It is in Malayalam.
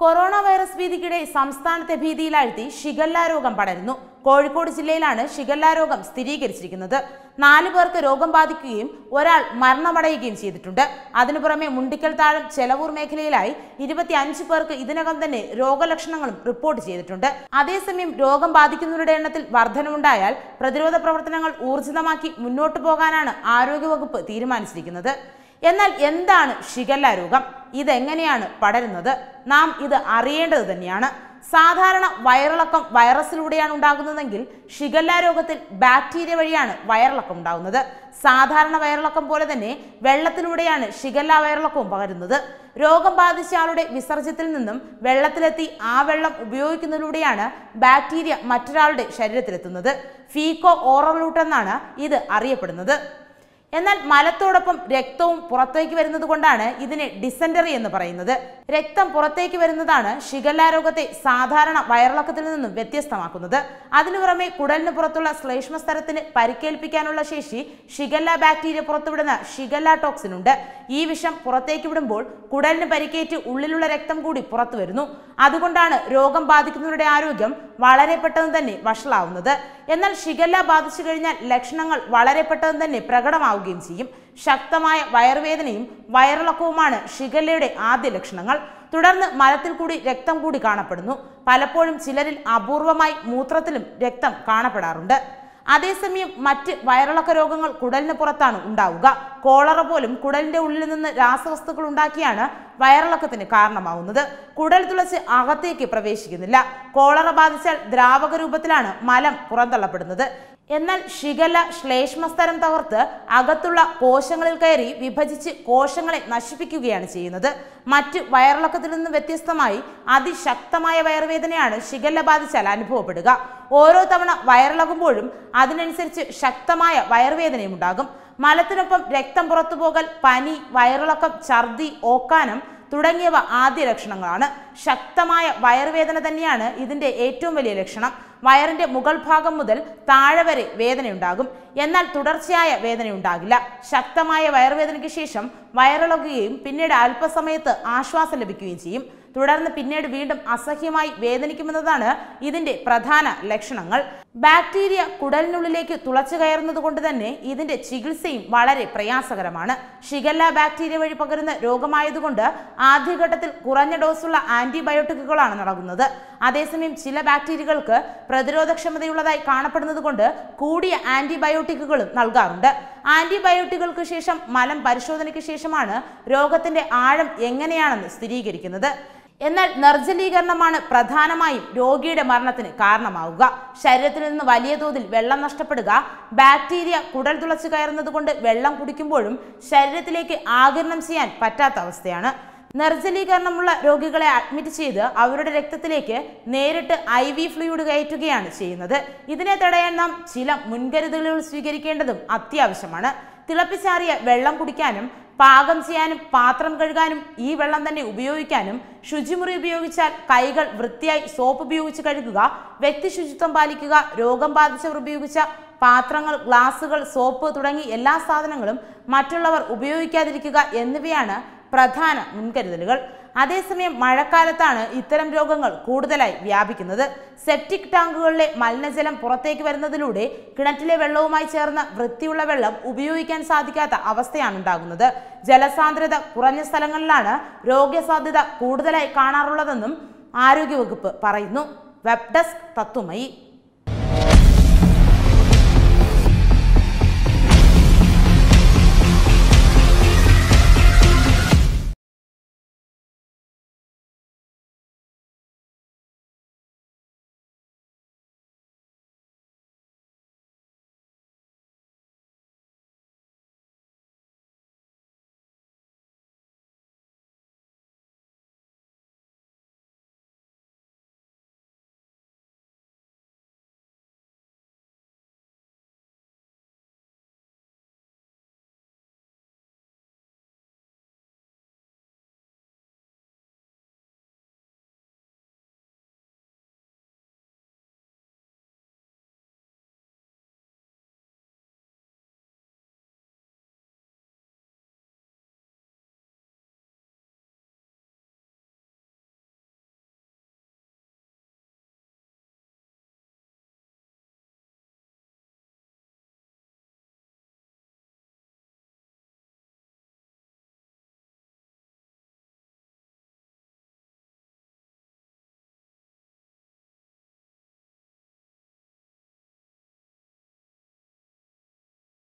കൊറോണ വൈറസ് ഭീതിക്കിടെ സംസ്ഥാനത്തെ ഭീതിയിലാഴ്ത്തി ഷിഗല്ല രോഗം പടരുന്നു കോഴിക്കോട് ജില്ലയിലാണ് ഷിഗല്ല രോഗം സ്ഥിരീകരിച്ചിരിക്കുന്നത് നാലു പേർക്ക് രോഗം ബാധിക്കുകയും ഒരാൾ മരണമടയുകയും ചെയ്തിട്ടുണ്ട് അതിനു പുറമെ മുണ്ടിക്കൽ താഴം ചെലവൂർ മേഖലയിലായി ഇരുപത്തി അഞ്ച് പേർക്ക് ഇതിനകം തന്നെ രോഗലക്ഷണങ്ങളും റിപ്പോർട്ട് ചെയ്തിട്ടുണ്ട് അതേസമയം രോഗം ബാധിക്കുന്നവരുടെ എണ്ണത്തിൽ വർധനവുണ്ടായാൽ പ്രതിരോധ പ്രവർത്തനങ്ങൾ ഊർജിതമാക്കി മുന്നോട്ടു പോകാനാണ് ആരോഗ്യവകുപ്പ് തീരുമാനിച്ചിരിക്കുന്നത് എന്നാൽ എന്താണ് ഷിഗല്ല രോഗം ഇതെങ്ങനെയാണ് പടരുന്നത് നാം ഇത് അറിയേണ്ടത് തന്നെയാണ് സാധാരണ വയറിളക്കം വൈറസിലൂടെയാണ് ഉണ്ടാകുന്നതെങ്കിൽ ഷിഗല്ല രോഗത്തിൽ ബാക്ടീരിയ വഴിയാണ് വയറിളക്കം ഉണ്ടാകുന്നത് സാധാരണ വയറിളക്കം പോലെ തന്നെ വെള്ളത്തിലൂടെയാണ് ഷിഗല്ല വയറിളക്കവും പകരുന്നത് രോഗം ബാധിച്ച ആളുടെ വിസർജ്യത്തിൽ നിന്നും വെള്ളത്തിലെത്തി ആ വെള്ളം ഉപയോഗിക്കുന്നതിലൂടെയാണ് ബാക്ടീരിയ മറ്റൊരാളുടെ ശരീരത്തിലെത്തുന്നത് ഫീക്കോ ഓറൽ റൂട്ട് എന്നാണ് ഇത് അറിയപ്പെടുന്നത് എന്നാൽ മലത്തോടൊപ്പം രക്തവും പുറത്തേക്ക് വരുന്നത് കൊണ്ടാണ് ഇതിനെ ഡിസെൻറ്ററി എന്ന് പറയുന്നത് രക്തം പുറത്തേക്ക് വരുന്നതാണ് ഷിഗല്ല രോഗത്തെ സാധാരണ വയറിളക്കത്തിൽ നിന്നും വ്യത്യസ്തമാക്കുന്നത് അതിനു പുറമെ കുടലിന് പുറത്തുള്ള ശ്ലേഷ്മ സ്ഥലത്തിന് പരിക്കേൽപ്പിക്കാനുള്ള ശേഷി ഷിഗല്ല ബാക്ടീരിയ പുറത്തുവിടുന്ന ഷിഗല്ല ടോക്സിൻ ഉണ്ട് ഈ വിഷം പുറത്തേക്ക് വിടുമ്പോൾ കുടലിന് പരിക്കേറ്റ് ഉള്ളിലുള്ള രക്തം കൂടി പുറത്തു വരുന്നു അതുകൊണ്ടാണ് രോഗം ബാധിക്കുന്നവരുടെ ആരോഗ്യം വളരെ പെട്ടെന്ന് തന്നെ വഷളാവുന്നത് എന്നാൽ ഷിഗല്ല ബാധിച്ചു കഴിഞ്ഞാൽ ലക്ഷണങ്ങൾ വളരെ പെട്ടെന്ന് തന്നെ പ്രകടമാവുകയും ചെയ്യും ശക്തമായ വയറുവേദനയും വയറിളക്കവുമാണ് ഷിഗല്ലയുടെ ആദ്യ ലക്ഷണങ്ങൾ തുടർന്ന് മലത്തിൽ കൂടി രക്തം കൂടി കാണപ്പെടുന്നു പലപ്പോഴും ചിലരിൽ അപൂർവമായി മൂത്രത്തിലും രക്തം കാണപ്പെടാറുണ്ട് അതേസമയം മറ്റ് വയറിളക്ക രോഗങ്ങൾ കുടലിന് പുറത്താണ് ഉണ്ടാവുക കോളറ പോലും കുടലിന്റെ ഉള്ളിൽ നിന്ന് രാസവസ്തുക്കൾ ഉണ്ടാക്കിയാണ് വയറിളക്കത്തിന് കാരണമാവുന്നത് കുടൽ തുളച്ച് അകത്തേക്ക് പ്രവേശിക്കുന്നില്ല കോളറ ബാധിച്ചാൽ ദ്രാവക രൂപത്തിലാണ് മലം പുറന്തള്ളപ്പെടുന്നത് എന്നാൽ ഷിഗല്ല ശ്ലേഷ്മസ്തരം തകർത്ത് അകത്തുള്ള കോശങ്ങളിൽ കയറി വിഭജിച്ച് കോശങ്ങളെ നശിപ്പിക്കുകയാണ് ചെയ്യുന്നത് മറ്റ് വയറിളക്കത്തിൽ നിന്ന് വ്യത്യസ്തമായി അതിശക്തമായ വയറുവേദനയാണ് ഷിഗല്ല ബാധിച്ചാൽ അനുഭവപ്പെടുക ഓരോ തവണ വയറിളകുമ്പോഴും അതിനനുസരിച്ച് ശക്തമായ വയറുവേദനയും ഉണ്ടാകും മലത്തിനൊപ്പം രക്തം പുറത്തുപോകൽ പനി വയറിളക്കം ഛർദി ഓക്കാനം തുടങ്ങിയവ ആദ്യ ലക്ഷണങ്ങളാണ് ശക്തമായ വയറുവേദന തന്നെയാണ് ഇതിന്റെ ഏറ്റവും വലിയ ലക്ഷണം വയറിന്റെ മുകൾ ഭാഗം മുതൽ താഴെ വരെ വേദനയുണ്ടാകും എന്നാൽ തുടർച്ചയായ വേദനയുണ്ടാകില്ല ശക്തമായ വയറുവേദനയ്ക്ക് ശേഷം വയറിളകുകയും പിന്നീട് അല്പസമയത്ത് ആശ്വാസം ലഭിക്കുകയും ചെയ്യും തുടർന്ന് പിന്നീട് വീണ്ടും അസഹ്യമായി വേദനിക്കുമെന്നതാണ് ഇതിന്റെ പ്രധാന ലക്ഷണങ്ങൾ ബാക്ടീരിയ കുടലിനുള്ളിലേക്ക് തുളച്ചു കയറുന്നത് കൊണ്ട് തന്നെ ഇതിന്റെ ചികിത്സയും വളരെ പ്രയാസകരമാണ് ഷിഗല്ല ബാക്ടീരിയ വഴി പകരുന്ന രോഗമായതുകൊണ്ട് ആദ്യഘട്ടത്തിൽ കുറഞ്ഞ ഡോസുള്ള ആന്റിബയോട്ടിക്കുകളാണ് നൽകുന്നത് അതേസമയം ചില ബാക്ടീരിയകൾക്ക് പ്രതിരോധക്ഷമതയുള്ളതായി കാണപ്പെടുന്നത് കൊണ്ട് കൂടിയ ആന്റിബയോട്ടിക്കുകളും നൽകാറുണ്ട് ആന്റിബയോട്ടിക്കുകൾക്ക് ശേഷം മലം പരിശോധനയ്ക്ക് ശേഷമാണ് രോഗത്തിന്റെ ആഴം എങ്ങനെയാണെന്ന് സ്ഥിരീകരിക്കുന്നത് എന്നാൽ നിർജ്ജലീകരണമാണ് പ്രധാനമായും രോഗിയുടെ മരണത്തിന് കാരണമാവുക ശരീരത്തിൽ നിന്ന് വലിയ തോതിൽ വെള്ളം നഷ്ടപ്പെടുക ബാക്ടീരിയ കുടൽ തുളച്ചു കയറുന്നത് കൊണ്ട് വെള്ളം കുടിക്കുമ്പോഴും ശരീരത്തിലേക്ക് ആകിരണം ചെയ്യാൻ പറ്റാത്ത അവസ്ഥയാണ് നിർജ്ജലീകരണമുള്ള രോഗികളെ അഡ്മിറ്റ് ചെയ്ത് അവരുടെ രക്തത്തിലേക്ക് നേരിട്ട് ഐ വി ഫ്ലൂയിഡ് കയറ്റുകയാണ് ചെയ്യുന്നത് ഇതിനെ തടയാൻ നാം ചില മുൻകരുതലുകൾ സ്വീകരിക്കേണ്ടതും അത്യാവശ്യമാണ് തിളപ്പിച്ചാറിയ വെള്ളം കുടിക്കാനും പാകം ചെയ്യാനും പാത്രം കഴുകാനും ഈ വെള്ളം തന്നെ ഉപയോഗിക്കാനും ശുചിമുറി ഉപയോഗിച്ചാൽ കൈകൾ വൃത്തിയായി സോപ്പ് ഉപയോഗിച്ച് കഴുകുക വ്യക്തി ശുചിത്വം പാലിക്കുക രോഗം ബാധിച്ചവർ ഉപയോഗിച്ച പാത്രങ്ങൾ ഗ്ലാസുകൾ സോപ്പ് തുടങ്ങി എല്ലാ സാധനങ്ങളും മറ്റുള്ളവർ ഉപയോഗിക്കാതിരിക്കുക എന്നിവയാണ് പ്രധാന മുൻകരുതലുകൾ അതേസമയം മഴക്കാലത്താണ് ഇത്തരം രോഗങ്ങൾ കൂടുതലായി വ്യാപിക്കുന്നത് സെപ്റ്റിക് ടാങ്കുകളിലെ മലിനജലം പുറത്തേക്ക് വരുന്നതിലൂടെ കിണറ്റിലെ വെള്ളവുമായി ചേർന്ന വൃത്തിയുള്ള വെള്ളം ഉപയോഗിക്കാൻ സാധിക്കാത്ത അവസ്ഥയാണ് ഉണ്ടാകുന്നത് ജലസാന്ദ്രത കുറഞ്ഞ സ്ഥലങ്ങളിലാണ് രോഗസാധ്യത കൂടുതലായി കാണാറുള്ളതെന്നും ആരോഗ്യവകുപ്പ് പറയുന്നു വെബ് ഡെസ്ക് തത്തുമയി